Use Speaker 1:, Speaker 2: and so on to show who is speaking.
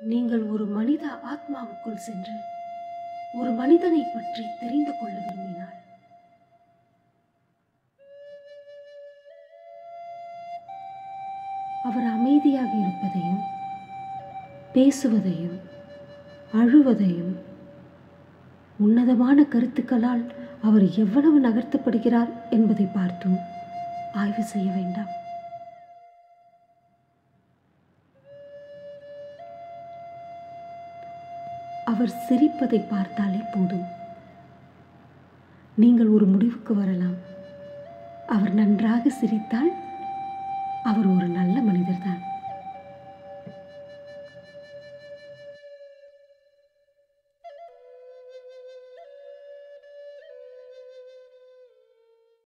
Speaker 1: நீங்கள் ஒரு மனித ஆத்மாவுக்குள் சென்று ஒரு மனிதனை பற்றி தெரிந்து கொள்ள விரும்பினால் அவர் அமைதியாக இருப்பதையும் பேசுவதையும் அழுவதையும் உன்னதமான கருத்துக்களால் அவர் எவ்வளவு நகர்த்தப்படுகிறார் என்பதை பார்த்தும் ஆய்வு செய்ய வேண்டாம் அவர் சிரிப்பதை பார்த்தாலே போதும் நீங்கள் ஒரு முடிவுக்கு வரலாம் அவர் நன்றாக சிரித்தால் அவர் ஒரு நல்ல மனிதர்தான்